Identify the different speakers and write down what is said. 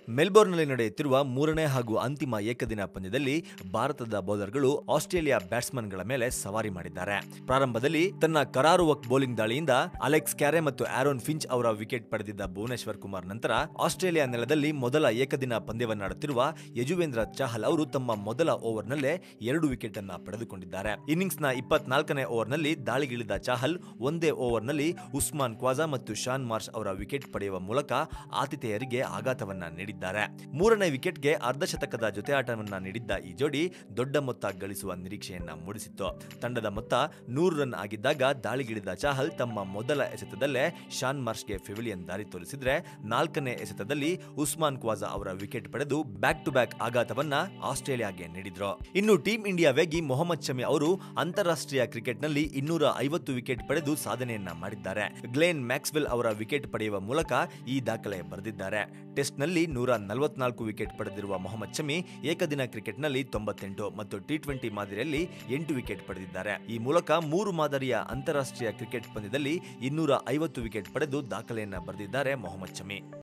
Speaker 1: ಮೆಲ್ಬೋರ್ನ್ನಲ್ಲಿ ನಡೆಯುತ್ತಿರುವ ಮೂರನೇ ಹಾಗೂ ಅಂತಿಮ ಏಕದಿನ ಪಂದ್ಯದಲ್ಲಿ ಭಾರತದ ಬೌಲರ್ಗಳು ಆಸ್ಟ್ರೇಲಿಯಾ ಬ್ಯಾಟ್ಸ್ಮನ್ಗಳ ಮೇಲೆ ಸವಾರಿ ಮಾಡಿದ್ದಾರೆ ಪ್ರಾರಂಭದಲ್ಲಿ ತನ್ನ ಕರಾರುವಕ್ ಬೌಲಿಂಗ್ ದಾಳಿಯಿಂದ ಅಲೆಕ್ಸ್ ಕ್ಯಾರೆ ಮತ್ತು ಆರೋನ್ ಫಿಂಚ್ ಅವರ ವಿಕೆಟ್ ಪಡೆದಿದ್ದ ಭುವನೇಶ್ವರ್ ಕುಮಾರ್ ನಂತರ ಆಸ್ಟ್ರೇಲಿಯಾ ನೆಲದಲ್ಲಿ ಮೊದಲ ಏಕದಿನ ಪಂದ್ಯವನ್ನಾಡುತ್ತಿರುವ ಯಜುವೇಂದ್ರ ಚಾಹಲ್ ಅವರು ತಮ್ಮ ಮೊದಲ ಓವರ್ನಲ್ಲೇ ಎರಡು ವಿಕೆಟ್ ಅನ್ನ ಪಡೆದುಕೊಂಡಿದ್ದಾರೆ ಇನ್ನಿಂಗ್ಸ್ನ ಇಪ್ಪತ್ನಾಲ್ಕನೇ ಓವರ್ನಲ್ಲಿ ದಾಳಿಗಿಳಿದ ಚಾಹಲ್ ಒಂದೇ ಓವರ್ನಲ್ಲಿ ಉಸ್ಮಾನ್ ಕ್ವಾಜಾ ಮತ್ತು ಶಾನ್ ಮಾರ್ಷ್ ಅವರ ವಿಕೆಟ್ ಪಡೆಯುವ ಮೂಲಕ ಆತಿಥೇಯರಿಗೆ ಆಘಾತವನ್ನ ನೀಡಿದ್ದಾರೆ ಮೂರನೇ ವಿಕೆಟ್ಗೆ ಅರ್ಧಶತಕದ ಜೊತೆಯಾಟವನ್ನ ನೀಡಿದ್ದ ಈ ಜೋಡಿ ದೊಡ್ಡ ಮೊತ್ತ ಗಳಿಸುವ ನಿರೀಕ್ಷೆಯನ್ನ ಮೂಡಿಸಿತ್ತು ತಂಡದ ಮೊತ್ತ ನೂರು ರನ್ ಆಗಿದ್ದಾಗ ದಾಳಿಗಿಳಿದ ಚಾಹಲ್ ತಮ್ಮ ಮೊದಲ ಎಸೆತದಲ್ಲೇ ಶಾನ್ ಮಾರ್ಷ್ಗೆ ಫೆವಿಲಿಯನ್ ದಾರಿ ತೋರಿಸಿದ್ರೆ ನಾಲ್ಕನೇ ಎಸೆತದಲ್ಲಿ ಉಸ್ಮಾನ್ ಕ್ವಾಜಾ ಅವರ ವಿಕೆಟ್ ಪಡೆದು ಬ್ಯಾಕ್ ಟು ಬ್ಯಾಕ್ ಆಘಾತವನ್ನ ಆಸ್ಟ್ರೇಲಿಯಾಗೆ ನೀಡಿದ್ರು ಇನ್ನು ಟೀಂ ಇಂಡಿಯಾ ವೇಗಿ ಮೊಹಮ್ಮದ್ ಶಮಿ ಅವರು ಅಂತಾರಾಷ್ಟ್ರೀಯ ಕ್ರಿಕೆಟ್ನಲ್ಲಿ ಇನ್ನೂರ ಐವತ್ತು ವಿಕೆಟ್ ಪಡೆದು ಸಾಧನೆಯನ್ನ ಮಾಡಿದ್ದಾರೆ ಗ್ಲೇನ್ ಮ್ಯಾಕ್ಸ್ವೆಲ್ ಅವರ ವಿಕೆಟ್ ಪಡೆಯುವ ಮೂಲಕ ಈ ದಾಖಲೆ ಬರೆದಿದ್ದಾರೆ ಟೆಸ್ಟ್ನಲ್ಲಿ ನೂರ ನಲವತ್ನಾಲ್ಕು ವಿಕೆಟ್ ಪಡೆದಿರುವ ಮೊಹಮ್ಮದ್ ಶಮಿ ಏಕದಿನ ಕ್ರಿಕೆಟ್ನಲ್ಲಿ ತೊಂಬತ್ತೆಂಟು ಮತ್ತು ಟಿ ಟ್ವೆಂಟಿ ಮಾದರಿಯಲ್ಲಿ ಎಂಟು ವಿಕೆಟ್ ಪಡೆದಿದ್ದಾರೆ ಈ ಮೂಲಕ ಮೂರು ಮಾದರಿಯ ಅಂತಾರಾಷ್ಟ್ರೀಯ ಕ್ರಿಕೆಟ್ ಪಂದ್ಯದಲ್ಲಿ ಇನ್ನೂರ ಐವತ್ತು ವಿಕೆಟ್ ಪಡೆದು ದಾಖಲೆಯನ್ನ ಬರೆದಿದ್ದಾರೆ ಮೊಹಮ್ಮದ್ ಶಮಿ